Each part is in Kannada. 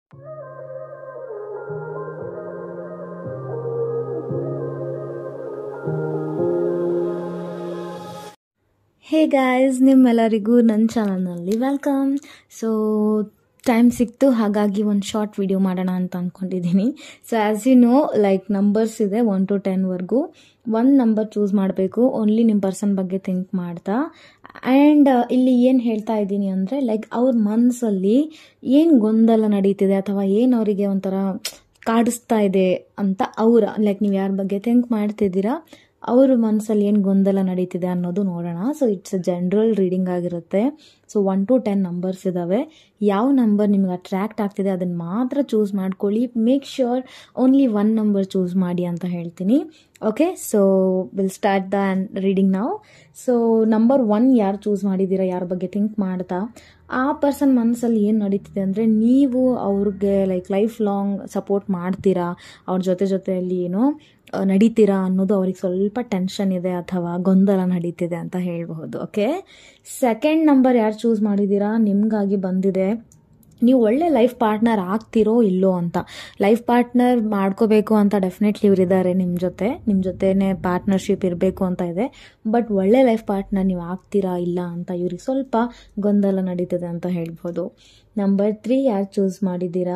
ಹೇ ಗಾಯ್ಸ್ ನಿಮ್ಮೆಲ್ಲರಿಗೂ ನನ್ನ ಚಾನಲ್ನಲ್ಲಿ ವೆಲ್ಕಮ್ ಸೊ ಟೈಮ್ ಸಿಕ್ತು ಹಾಗಾಗಿ ಒಂದು ಶಾರ್ಟ್ ವಿಡಿಯೋ ಮಾಡೋಣ ಅಂತ ಅಂದ್ಕೊಂಡಿದ್ದೀನಿ so as you know like numbers ಇದೆ ಒನ್ ಟು ಟೆನ್ವರೆಗೂ ಒಂದು ನಂಬರ್ ಚೂಸ್ ಮಾಡಬೇಕು ಓನ್ಲಿ ನಿಮ್ಮ ಪರ್ಸನ್ ಬಗ್ಗೆ ಥಿಂಕ್ ಮಾಡ್ತಾ ಆ್ಯಂಡ್ ಇಲ್ಲಿ ಏನು ಹೇಳ್ತಾ ಇದ್ದೀನಿ ಅಂದರೆ ಲೈಕ್ ಅವ್ರ ಮನಸ್ಸಲ್ಲಿ ಏನು ಗೊಂದಲ ನಡೀತಿದೆ ಅಥವಾ ಏನು ಅವರಿಗೆ ಒಂಥರ ಕಾಡಿಸ್ತಾ ಇದೆ ಅಂತ ಅವರ ಲೈಕ್ ನೀವು ಯಾರ ಬಗ್ಗೆ ಥಿಂಕ್ ಮಾಡ್ತಿದ್ದೀರಾ ಅವ್ರ ಮನಸ್ಸಲ್ಲಿ ಏನು ಗೊಂದಲ ನಡೀತಿದೆ ಅನ್ನೋದು ನೋಡೋಣ so it's a general reading ಆಗಿರುತ್ತೆ so one to ten numbers ಇದ್ದಾವೆ ಯಾವ ನಂಬರ್ ನಿಮ್ಗೆ ಅಟ್ರ್ಯಾಕ್ಟ್ ಆಗ್ತಿದೆ ಅದನ್ನು ಮಾತ್ರ ಚೂಸ್ ಮಾಡ್ಕೊಳ್ಳಿ make sure only one number choose ಮಾಡಿ ಅಂತ ಹೇಳ್ತೀನಿ okay so will start the reading ನಾವು ಸೊ ನಂಬರ್ ಒನ್ ಯಾರು ಚೂಸ್ ಮಾಡಿದ್ದೀರಾ ಯಾರ ಬಗ್ಗೆ ಥಿಂಕ್ ಮಾಡ್ತಾ ಆ ಪರ್ಸನ್ ಮನಸ್ಸಲ್ಲಿ ಏನು ನಡೀತಿದೆ ಅಂದರೆ ನೀವು ಅವ್ರಿಗೆ ಲೈಕ್ ಲೈಫ್ ಲಾಂಗ್ ಸಪೋರ್ಟ್ ಮಾಡ್ತೀರಾ ಅವ್ರ ಜೊತೆ ಜೊತೆಯಲ್ಲಿ ಏನೋ ನಡೀತೀರಾ ಅನ್ನೋದು ಅವ್ರಿಗೆ ಸ್ವಲ್ಪ ಟೆನ್ಷನ್ ಇದೆ ಅಥವಾ ಗೊಂದಲ ನಡೀತಿದೆ ಅಂತ ಹೇಳಬಹುದು ಓಕೆ ಸೆಕೆಂಡ್ ನಂಬರ್ ಯಾರು ಚೂಸ್ ಮಾಡಿದ್ದೀರಾ ನಿಮಗಾಗಿ ಬಂದಿದೆ ನೀವು ಒಳ್ಳೆ ಲೈಫ್ ಪಾರ್ಟ್ನರ್ ಆಗ್ತಿರೋ ಇಲ್ಲೋ ಅಂತ ಲೈಫ್ ಪಾರ್ಟ್ನರ್ ಮಾಡ್ಕೋಬೇಕು ಅಂತ ಡೆಫಿನೆಟ್ಲಿ ಇವರಿದ್ದಾರೆ ನಿಮ್ಮ ಜೊತೆ ನಿಮ್ಮ ಜೊತೆನೇ ಪಾರ್ಟ್ನರ್ಶಿಪ್ ಇರಬೇಕು ಅಂತ ಇದೆ ಬಟ್ ಒಳ್ಳೆ ಲೈಫ್ ಪಾರ್ಟ್ನರ್ ನೀವು ಆಗ್ತೀರಾ ಇಲ್ಲ ಅಂತ ಇವ್ರಿಗೆ ಸ್ವಲ್ಪ ಗೊಂದಲ ನಡೀತದೆ ಅಂತ ಹೇಳ್ಬೋದು ನಂಬರ್ ತ್ರೀ ಯಾರು ಚೂಸ್ ಮಾಡಿದ್ದೀರಾ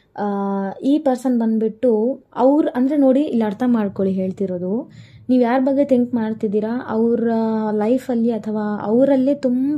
ಈ ಪರ್ಸನ್ ಬಂದ್ಬಿಟ್ಟು ಅವ್ರು ಅಂದರೆ ನೋಡಿ ಇಲ್ಲಿ ಅರ್ಥ ಮಾಡ್ಕೊಳ್ಳಿ ಹೇಳ್ತಿರೋದು ನೀವು ಯಾರ ಬಗ್ಗೆ ಥಿಂಕ್ ಮಾಡ್ತಿದ್ದೀರಾ ಅವರ ಲೈಫಲ್ಲಿ ಅಥವಾ ಅವರಲ್ಲೇ ತುಂಬ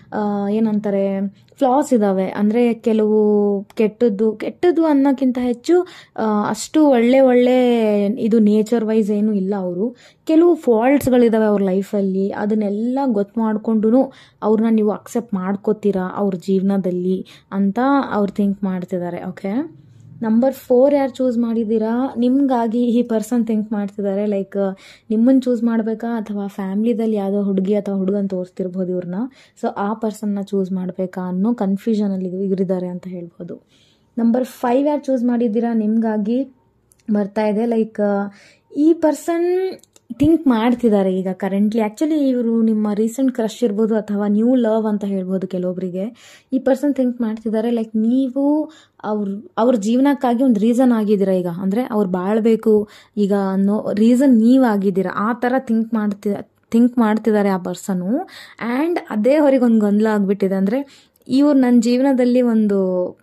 ಏನಂತಾರೆ ಫ್ಲಾಸ್ ಇದ್ದಾವೆ ಅಂದರೆ ಕೆಲವು ಕೆಟ್ಟದ್ದು ಕೆಟ್ಟದ್ದು ಅನ್ನೋಕ್ಕಿಂತ ಹೆಚ್ಚು ಅಷ್ಟು ಒಳ್ಳೆ ಒಳ್ಳೆ ಇದು ನೇಚರ್ ವೈಸ್ ಏನೂ ಇಲ್ಲ ಅವರು ಕೆಲವು ಫಾಲ್ಟ್ಸ್ಗಳಿದ್ದಾವೆ ಅವ್ರ ಲೈಫಲ್ಲಿ ಅದನ್ನೆಲ್ಲ ಗೊತ್ತು ಮಾಡಿಕೊಂಡು ಅವ್ರನ್ನ ನೀವು ಅಕ್ಸೆಪ್ಟ್ ಮಾಡ್ಕೋತೀರಾ ಅವ್ರ ಜೀವನದಲ್ಲಿ ಅಂತ ಅವ್ರು ಥಿಂಕ್ ಮಾಡ್ತಿದ್ದಾರೆ ಓಕೆ ನಂಬರ್ ಫೋರ್ ಯಾರು ಚೂಸ್ ಮಾಡಿದ್ದೀರಾ ನಿಮಗಾಗಿ ಈ ಪರ್ಸನ್ ಥಿಂಕ್ ಮಾಡ್ತಿದ್ದಾರೆ ಲೈಕ್ ನಿಮ್ಮನ್ನು ಚೂಸ್ ಮಾಡಬೇಕಾ ಅಥವಾ ಫ್ಯಾಮ್ಲಿದಲ್ಲಿ ಯಾವುದೋ ಹುಡುಗಿ ಅಥವಾ ಹುಡುಗನ ತೋರಿಸ್ತಿರ್ಬೋದು ಇವ್ರನ್ನ ಸೊ ಆ ಪರ್ಸನ್ನ ಚೂಸ್ ಮಾಡಬೇಕಾ ಅನ್ನೋ ಕನ್ಫ್ಯೂಷನಲ್ಲಿ ಇವರಿದ್ದಾರೆ ಅಂತ ಹೇಳ್ಬೋದು ನಂಬರ್ ಫೈವ್ ಯಾರು ಚೂಸ್ ಮಾಡಿದ್ದೀರಾ ನಿಮಗಾಗಿ ಬರ್ತಾ ಇದೆ ಲೈಕ್ ಈ ಪರ್ಸನ್ ಥಿಂಕ್ ಮಾಡ್ತಿದ್ದಾರೆ ಈಗ ಕರೆಂಟ್ಲಿ ಆ್ಯಕ್ಚುಲಿ ಇವರು ನಿಮ್ಮ ರೀಸೆಂಟ್ ಕ್ರಶ್ ಇರ್ಬೋದು ಅಥವಾ ನ್ಯೂ ಲವ್ ಅಂತ ಹೇಳ್ಬೋದು ಕೆಲವೊಬ್ಬರಿಗೆ ಈ ಪರ್ಸನ್ ಥಿಂಕ್ ಮಾಡ್ತಿದ್ದಾರೆ ಲೈಕ್ ನೀವು ಅವ್ರ ಅವ್ರ ಜೀವನಕ್ಕಾಗಿ ಒಂದು ರೀಸನ್ ಆಗಿದ್ದೀರಾ ಈಗ ಅಂದರೆ ಅವ್ರು ಬಾಳಬೇಕು ಈಗ ಅನ್ನೋ ರೀಸನ್ ನೀವಾಗಿದ್ದೀರಾ ಆ ಥರ ಥಿಂಕ್ ಮಾಡ್ತಿ ಥಿಂಕ್ ಮಾಡ್ತಿದ್ದಾರೆ ಆ ಪರ್ಸನು ಆ್ಯಂಡ್ ಅದೇ ಅವ್ರಿಗೆ ಒಂದು ಗೊಂದಲ ಆಗಿಬಿಟ್ಟಿದೆ ಅಂದರೆ ಇವ್ರು ನನ್ನ ಜೀವನದಲ್ಲಿ ಒಂದು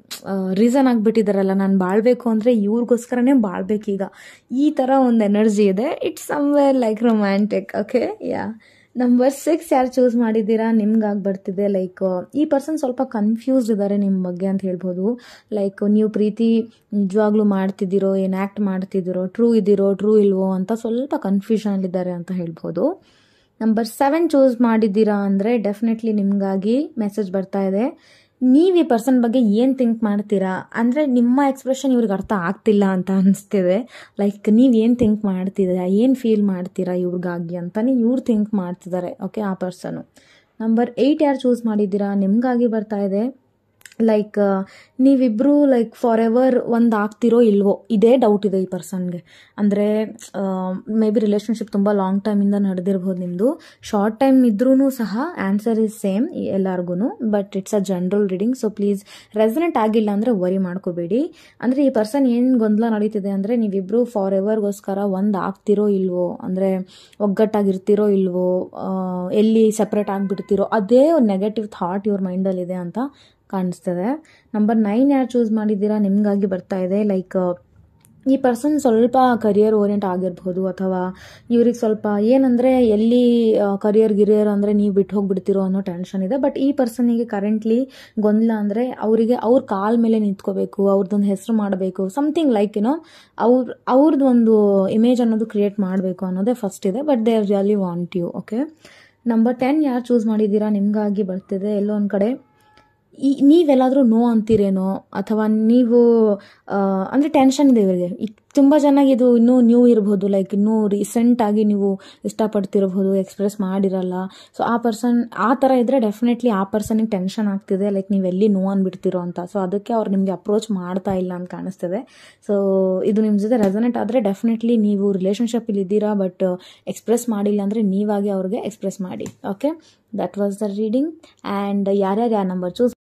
ರೀಸನ್ ಆಗಿಬಿಟ್ಟಿದಾರಲ್ಲ ನಾನು ಬಾಳ್ಬೇಕು ಅಂದರೆ ಇವ್ರಿಗೋಸ್ಕರನೇ ಬಾಳ್ಬೇಕೀಗ ಈ ಥರ ಒಂದು ಎನರ್ಜಿ ಇದೆ it's somewhere like romantic okay yeah number six ಯಾರು ಚೂಸ್ ಮಾಡಿದ್ದೀರಾ ನಿಮ್ಗಾಗಿ ಬರ್ತಿದೆ ಲೈಕ್ ಈ ಪರ್ಸನ್ ಸ್ವಲ್ಪ ಕನ್ಫ್ಯೂಸ್ಡ್ ಇದ್ದಾರೆ ನಿಮ್ಮ ಬಗ್ಗೆ ಅಂತ ಹೇಳ್ಬೋದು ಲೈಕ್ ನೀವು ಪ್ರೀತಿ ನಿಜವಾಗ್ಲೂ ಮಾಡ್ತಿದ್ದೀರೋ ಏನು ಆ್ಯಕ್ಟ್ ಮಾಡ್ತಿದ್ದೀರೋ ಟ್ರೂ ಇದ್ದೀರೋ ಟ್ರೂ ಇಲ್ವೋ ಅಂತ ಸ್ವಲ್ಪ ಕನ್ಫ್ಯೂಷನಲ್ಲಿದ್ದಾರೆ ಅಂತ ಹೇಳ್ಬೋದು ನಂಬರ್ ಸೆವೆನ್ ಚೂಸ್ ಮಾಡಿದ್ದೀರಾ ಅಂದರೆ ಡೆಫಿನೆಟ್ಲಿ ನಿಮಗಾಗಿ ಮೆಸೇಜ್ ಬರ್ತಾ ಇದೆ ನೀವು ಈ ಪರ್ಸನ್ ಬಗ್ಗೆ ಏನು ಥಿಂಕ್ ಮಾಡ್ತೀರಾ ಅಂದರೆ ನಿಮ್ಮ ಎಕ್ಸ್ಪ್ರೆಷನ್ ಇವ್ರಿಗೆ ಅರ್ಥ ಆಗ್ತಿಲ್ಲ ಅಂತ ಅನಿಸ್ತಿದೆ ಲೈಕ್ ನೀವು ಏನು ಥಿಂಕ್ ಮಾಡ್ತಿದ್ದೀರಾ ಏನು ಫೀಲ್ ಮಾಡ್ತೀರಾ ಇವ್ರಿಗಾಗಿ ಅಂತಲೇ ಇವ್ರು ಥಿಂಕ್ ಮಾಡ್ತಿದ್ದಾರೆ ಓಕೆ ಆ ಪರ್ಸನು ನಂಬರ್ ಏಯ್ಟ್ ಯಾರು ಚೂಸ್ ಮಾಡಿದ್ದೀರಾ ನಿಮಗಾಗಿ ಬರ್ತಾ ಇದೆ ಲೈಕ್ ನೀವಿಬ್ಬರು ಲೈಕ್ ಫಾರ್ ಎವರ್ ಒಂದು ಆಗ್ತಿರೋ ಇಲ್ವೋ ಇದೇ ಡೌಟ್ ಇದೆ ಈ ಪರ್ಸನ್ಗೆ ಅಂದರೆ ಮೇ ಬಿ ರಿಲೇಷನ್ಶಿಪ್ ತುಂಬ ಲಾಂಗ್ ಟೈಮಿಂದ ನಡೆದಿರ್ಬೋದು ನಿಮ್ಮದು ಶಾರ್ಟ್ ಟೈಮ್ ಇದ್ರೂ ಸಹ ಆನ್ಸರ್ ಇಸ್ ಸೇಮ್ ಎಲ್ಲರಿಗೂ but it's a general reading so please resonant ಆಗಿಲ್ಲ ಅಂದರೆ ವರಿ ಮಾಡ್ಕೋಬೇಡಿ ಅಂದರೆ ಈ ಪರ್ಸನ್ ಏನು ಗೊಂದಲ ನಡೀತಿದೆ ಅಂದರೆ ನೀವಿಬ್ಬರು ಫಾರ್ ಎವರ್ಗೋಸ್ಕರ ಒಂದು ಆಗ್ತಿರೋ ಇಲ್ವೋ ಅಂದರೆ ಒಗ್ಗಟ್ಟಾಗಿರ್ತಿರೋ ಇಲ್ವೋ ಎಲ್ಲಿ ಸಪ್ರೇಟ್ ಆಗಿಬಿಡ್ತಿರೋ ಅದೇ ಒಂದು ನೆಗೆಟಿವ್ ಥಾಟ್ ಇವ್ರ ಮೈಂಡಲ್ಲಿದೆ ಅಂತ ಕಾಣಿಸ್ತದೆ ನಂಬರ್ ನೈನ್ ಯಾರು ಚೂಸ್ ಮಾಡಿದ್ದೀರಾ ನಿಮಗಾಗಿ ಬರ್ತಾ ಇದೆ ಲೈಕ್ ಈ ಪರ್ಸನ್ ಸ್ವಲ್ಪ ಕರಿಯರ್ ಓರಿಯೆಂಟ್ ಆಗಿರ್ಬೋದು ಅಥವಾ ಇವ್ರಿಗೆ ಸ್ವಲ್ಪ ಏನಂದರೆ ಎಲ್ಲಿ ಕರಿಯರ್ ಗಿರಿಯರ್ ಅಂದರೆ ನೀವು ಬಿಟ್ಟು ಹೋಗ್ಬಿಡ್ತಿರೋ ಅನ್ನೋ ಟೆನ್ಷನ್ ಇದೆ ಬಟ್ ಈ ಪರ್ಸನಿಗೆ ಕರೆಂಟ್ಲಿ ಗೊಂದಲ ಅಂದರೆ ಅವರಿಗೆ ಅವ್ರ ಕಾಲ ಮೇಲೆ ನಿಂತ್ಕೋಬೇಕು ಅವ್ರದ್ದೊಂದು ಹೆಸರು ಮಾಡಬೇಕು ಸಮಥಿಂಗ್ ಲೈಕ್ ಏನೋ ಅವ್ರ ಅವ್ರದ್ದು ಒಂದು ಇಮೇಜ್ ಅನ್ನೋದು ಕ್ರಿಯೇಟ್ ಮಾಡಬೇಕು ಅನ್ನೋದೇ ಫಸ್ಟ್ ಇದೆ but they are really want you okay number ten ಯಾರು ಚೂಸ್ ಮಾಡಿದ್ದೀರಾ ನಿಮಗಾಗಿ ಬರ್ತಿದೆ ಎಲ್ಲೋ ಒಂದು ಕಡೆ ಈ ನೀವೆಲ್ಲಾದರೂ ನೋ ಅಂತೀರೇನೋ ಅಥವಾ ನೀವು ಅಂದರೆ ಟೆನ್ಷನ್ ಇದೆ ಇವರಿಗೆ ಈಗ ತುಂಬ ಚೆನ್ನಾಗಿ ಇದು ಇನ್ನೂ ನ್ಯೂ ಇರ್ಬೋದು ಲೈಕ್ ಇನ್ನೂ ರೀಸೆಂಟಾಗಿ ನೀವು ಇಷ್ಟಪಡ್ತಿರ್ಬೋದು ಎಕ್ಸ್ಪ್ರೆಸ್ ಮಾಡಿರಲ್ಲ ಸೊ ಆ ಪರ್ಸನ್ ಆ ಥರ ಇದ್ದರೆ ಡೆಫಿನೆಟ್ಲಿ ಆ ಪರ್ಸನಿಗೆ ಟೆನ್ಷನ್ ಆಗ್ತಿದೆ ಲೈಕ್ ನೀವು ಎಲ್ಲಿ ನೋ ಅಂದ್ಬಿಡ್ತಿರೋ ಅಂತ ಸೊ ಅದಕ್ಕೆ ಅವ್ರು ನಿಮಗೆ ಅಪ್ರೋಚ್ ಮಾಡ್ತಾ ಇಲ್ಲ ಅಂತ ಕಾಣಿಸ್ತಿದೆ ಸೊ ಇದು ನಿಮ್ಮ ಜೊತೆ ರೆಸನೆಂಟ್ ಆದರೆ ಡೆಫಿನೆಟ್ಲಿ ನೀವು ರಿಲೇಷನ್ಶಿಪ್ಪಲ್ಲಿ ಇದ್ದೀರಾ ಬಟ್ ಎಕ್ಸ್ಪ್ರೆಸ್ ಮಾಡಿಲ್ಲ ಅಂದರೆ ನೀವಾಗಿ ಅವ್ರಿಗೆ ಎಕ್ಸ್ಪ್ರೆಸ್ ಮಾಡಿ okay that was the reading and ಯಾರ್ಯಾರು ಯಾವ ನಂಬರ್ ಚೂಸ್